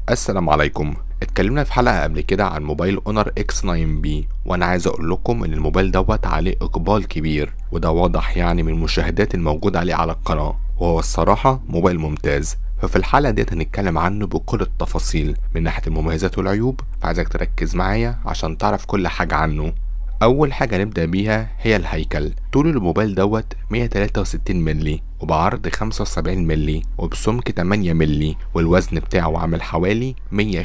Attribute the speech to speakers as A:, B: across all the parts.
A: السلام عليكم اتكلمنا في حلقة قبل كده عن موبايل اونر اكس 9 بي وانا عايز اقول لكم ان الموبايل دوت عليه اقبال كبير وده واضح يعني من المشاهدات الموجودة عليه على القناة وهو الصراحة موبايل ممتاز ففي الحلقة ديت هنتكلم عنه بكل التفاصيل من ناحية المميزات والعيوب فعايزك تركز معايا عشان تعرف كل حاجة عنه أول حاجة نبدأ بيها هي الهيكل طول الموبايل دوت 163 مللي وبعرض 75 مللي وبسمك 8 مللي والوزن بتاعه عامل حوالي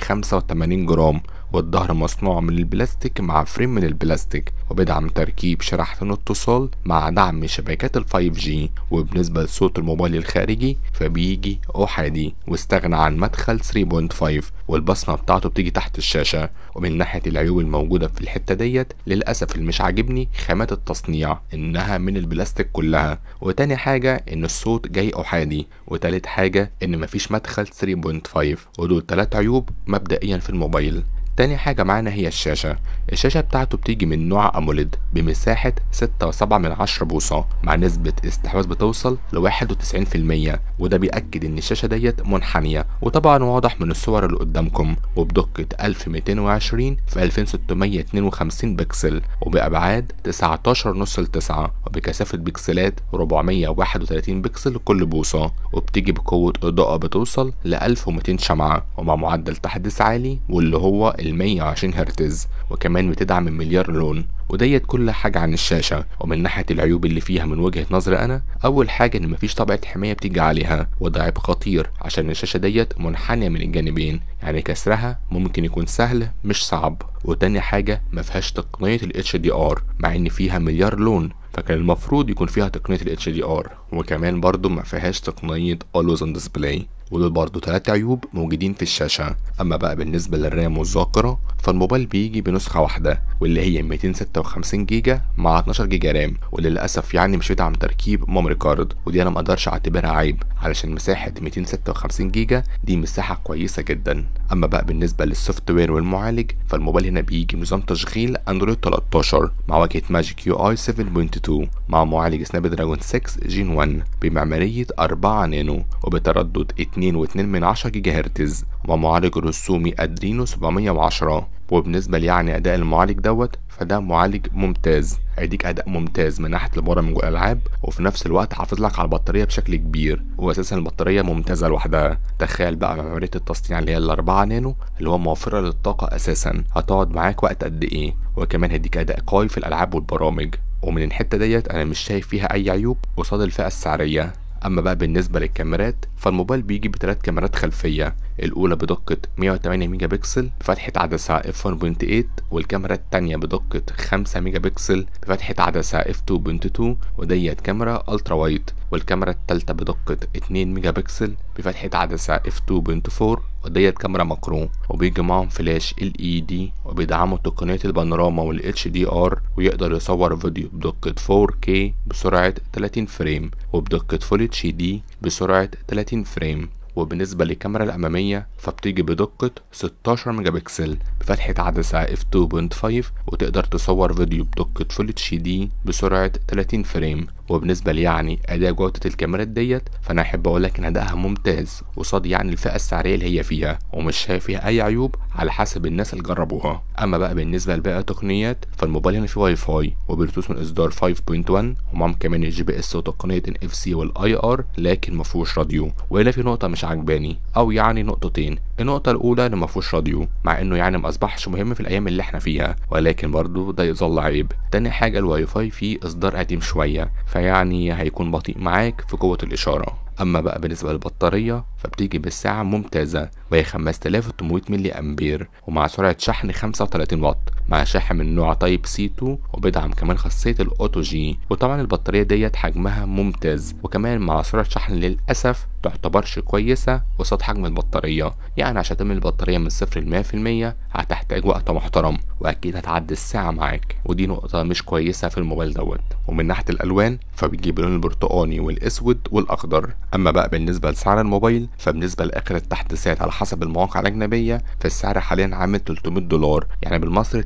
A: 185 جرام والظهر مصنوع من البلاستيك مع فريم من البلاستيك وبيدعم تركيب شريحة اتصال مع دعم شبكات ال 5G وبالنسبة لصوت الموبايل الخارجي فبيجي أحادي واستغنى عن مدخل 3.5 والبصمة بتاعته بتيجي تحت الشاشة ومن ناحية العيوب الموجودة في الحتة ديت للأسف اللي مش عاجبني خامات التصنيع إنها من البلاستيك كلها وتاني حاجة إن الصوت جاي أحادي وتالت حاجة إن مفيش مدخل 3.5 ودول تلات عيوب مبدئيا في الموبايل تاني حاجة معانا هي الشاشة الشاشة بتاعته بتيجي من نوع أموليد بمساحة ستة وسبعة من عشرة بوصة مع نسبة استحواذ بتوصل لواحد وتسعين في المية وده بيأكد إن الشاشة ديت منحنية وطبعا واضح من الصور اللي قدامكم وبدقة ألف ميتين وعشرين في ألفين ستمية اتنين وخمسين بكسل وبأبعاد تسعتاشر نص لتسعة وبكثافة بكسلات ربعمية واحد وتلاتين بكسل لكل بوصة وبتيجي بقوة إضاءة بتوصل لألف ومتين شمعة ومع معدل تحديث عالي واللي هو ال 120 هرتز وكمان بتدعم المليار لون وديت كل حاجة عن الشاشة ومن ناحية العيوب اللي فيها من وجهة نظري أنا أول حاجة إن مفيش طبقة حماية بتيجي عليها وده عيب خطير عشان الشاشة ديت منحنية من الجانبين يعني كسرها ممكن يكون سهل مش صعب وتاني حاجة مفيهاش تقنية ال HDR مع إن فيها مليار لون فكان المفروض يكون فيها تقنية ال HDR وكمان برضو ما فيهاش تقنية Always on Display ودول برضو تلات عيوب موجودين في الشاشة أما بقى بالنسبة للرام والذاكرة فالموبايل بيجي بنسخة واحدة واللي هي 256 جيجا مع 12 جيجا رام وللأسف يعني مش بيدعم تركيب ميموري كارد ودي أنا مقدرش أعتبرها عيب علشان مساحة 256 جيجا دي مساحة كويسة جدا أما بقى بالنسبة للسوفت وير والمعالج فالموبايل هنا بيجي بنظام تشغيل أندرويد 13 مع واجهة ماجيك يو اي 7.2 مع معالج سناب دراجون 6 جين 1 بمعمارية 4 نانو وبتردد 2.2 من 10 جيجا هرتز ومعالج رسومي أدرينو 710 وبالنسبة لي يعني أداء المعالج دوت فده معالج ممتاز هيديك أداء ممتاز من ناحية البرامج والألعاب وفي نفس الوقت حافظ لك على البطارية بشكل كبير وأساسا البطارية ممتازة لوحدها تخيل بقى معمارية التصنيع اللي هي الأربعة نانو اللي هو موفرة للطاقة أساسا هتقعد معاك وقت قد إيه وكمان هيديك أداء قوي في الألعاب والبرامج ومن الحتة ديت أنا مش شايف فيها أي عيوب قصاد الفئة السعرية اما بقى بالنسبه للكاميرات فالموبايل بيجي بثلاث كاميرات خلفيه الاولى بدقه 108 ميجا بكسل بفتحه عدسه اف 1.8 والكاميرا الثانيه بدقه 5 ميجا بكسل بفتحه عدسه اف 2.2 وديت كاميرا الترا وايد والكاميرا الثالثه بدقه 2 ميجا بكسل بفتحه عدسه اف 2.4 وديت كاميرا ماكرو وبيجي معاهم فلاش ال اي دي وبيدعموا تقنية البانوراما وال اتش دي ار ويقدر يصور فيديو بدقة 4K بسرعة 30 فريم وبدقة فول اتش دي بسرعة 30 فريم وبالنسبة للكاميرا الأمامية فبتيجي بدقة 16 ميجا بكسل بفتحة عدسة f 2.5 وتقدر تصور فيديو بدقة فول اتش دي بسرعة 30 فريم وبالنسبة لي يعني أداء جودة الكاميرات ديت فأنا أحب أقولك إن أدائها ممتاز قصاد يعني الفئة السعرية اللي هي فيها ومش شايف فيها أي عيوب على حسب الناس اللي جربوها أما بقى بالنسبة لباقي التقنيات فالموبايل هنا فيه واي فاي وبلوتوث من إصدار 5.1 ومعاهم كمان الجي بي إس وتقنية ان اف سي والاي ار لكن مفهوش راديو وهنا في نقطة مش عجباني أو يعني نقطتين النقطة الأولى إن مفهوش راديو مع إنه يعني مأصبحش مهم في الأيام اللي إحنا فيها ولكن برضه ده يظل عيب تاني حاجة الواي فاي فيه إصدار قديم شوية فيعني هيكون بطيء معاك في قوة الإشارة أما بقى بالنسبة للبطارية فبتيجي بالساعة ممتازة وهي 5800 ملي أمبير ومع سرعة شحن 35 واط مع شاحن من نوع تايب سي 2 وبيدعم كمان خاصية الأوتو جي وطبعا البطارية ديت حجمها ممتاز وكمان مع سرعة شحن للأسف تعتبرش كويسة قصاد حجم البطارية يعني عشان تملي البطارية من صفر لمية في المية هتحتاج وقت محترم وأكيد هتعدي الساعة معاك ودي نقطة مش كويسة في الموبايل دوت ومن ناحية الألوان فبيجيب اللون البرتقاني والأسود والأخضر أما بقى بالنسبة لسعر الموبايل فبالنسبة لآخر التحديثات على حسب المواقع الأجنبية فالسعر حاليا عامل 300 دولار يعني بالمصري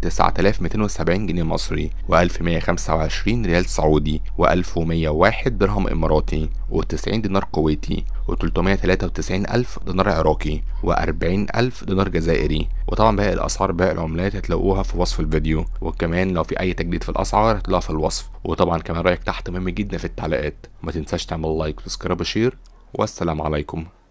A: 9270 جنيه مصري و1125 ريال سعودي و1101 درهم إماراتي و90 دينار كويتي و393 ألف دينار عراقي و40 ألف دينار جزائري وطبعا باقي الأسعار باقي العملات هتلاقوها في وصف الفيديو وكمان لو في أي تجديد في الأسعار هتلاقوها في الوصف وطبعا كمان رأيك تحت مهم جدا في التعليقات ما تنساش تعمل لايك وتسكرب وشير والسلام عليكم